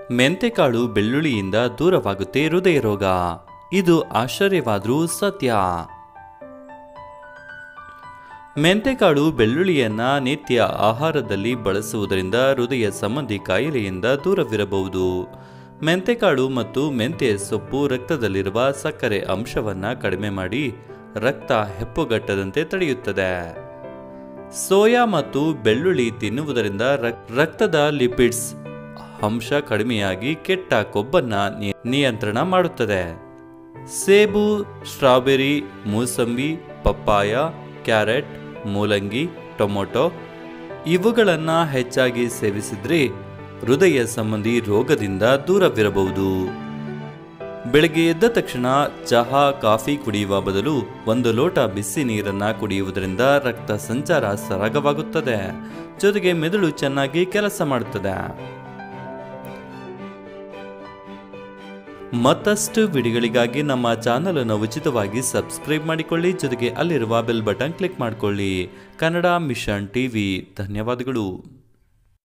ಮೆಂತೆಕಾಳು ಬೆಳ್ಳುಳ್ಳಿಯಿಂದ ದೂರವಾಗುತ್ತೆ ಹೃದಯ ರೋಗ ಇದು ಆಶ್ಚರ್ಯವಾದರೂ ಸತ್ಯ ಮೆಂತೆಕಾಳು ಬೆಳ್ಳುಳ್ಳಿಯನ್ನ ನಿತ್ಯ ಆಹಾರದಲ್ಲಿ ಬಳಸುವುದರಿಂದ ಹೃದಯ ಸಂಬಂಧಿ ಕಾಯಿಲೆಯಿಂದ ದೂರವಿರಬಹುದು ಮೆಂತೆಕಾಳು ಮತ್ತು ಮೆಂತೆ ಸೊಪ್ಪು ರಕ್ತದಲ್ಲಿರುವ ಸಕ್ಕರೆ ಅಂಶವನ್ನ ಕಡಿಮೆ ಮಾಡಿ ರಕ್ತ ಹೆಪ್ಪುಗಟ್ಟದಂತೆ ತಡೆಯುತ್ತದೆ ಸೋಯಾ ಮತ್ತು ಬೆಳ್ಳುಳ್ಳಿ ತಿನ್ನುವುದರಿಂದ ರಕ್- ರಕ್ತದ ಲಿಪಿಡ್ಸ್ ಅಂಶ ಕಡಿಮೆಯಾಗಿ ಕೆಟ್ಟ ಕೊಬ್ಬನ್ನ ನಿ- ನಿಯಂತ್ರಣ ಮಾಡುತ್ತದೆ ಸೇಬು ಸ್ಟ್ರಾಬೆರಿ ಮೂಸಂಬಿ ಪಪ್ಪಾಯ ಕ್ಯಾರೆಟ್ ಮೂಲಂಗಿ ಟೊಮೊಟೊ ಇವುಗಳನ್ನು ಹೆಚ್ಚಾಗಿ ಸೇವಿಸಿದ್ರೆ ಹೃದಯ ಸಂಬಂಧಿ ರೋಗದಿಂದ ದೂರವಿರಬಹುದು ಬೆಳಗ್ಗೆ ಎದ್ದ ತಕ್ಷಣ ಚಹಾ ಕಾಫಿ ಕುಡಿಯುವ ಬದಲು ಒಂದು ಲೋಟ ಬಿಸಿ ನೀರನ್ನ ಕುಡಿಯುವುದರಿಂದ ರಕ್ತ ಸಂಚಾರ ಸರಾಗವಾಗುತ್ತದೆ ಜೊತೆಗೆ ಮೆದುಳು ಚೆನ್ನಾಗಿ ಕೆಲಸ ಮಾಡುತ್ತದೆ ಮತ್ತಷ್ಟು ವಿಡಿಯೋಗಳಿಗಾಗಿ ನಮ್ಮ ಚಾನಲ್ ಅನ್ನು ಉಚಿತವಾಗಿ ಸಬ್ಸ್ಕ್ರೈಬ್ ಮಾಡಿಕೊಳ್ಳಿ ಜೊತೆಗೆ ಅಲ್ಲಿರುವ ಬೆಲ್ ಬಟನ್ ಕ್ಲಿಕ್ ಮಾಡಿಕೊಳ್ಳಿ ಕನ್ನಡ ಮಿಷನ್ ಟಿವಿ ಧನ್ಯವಾದಗಳು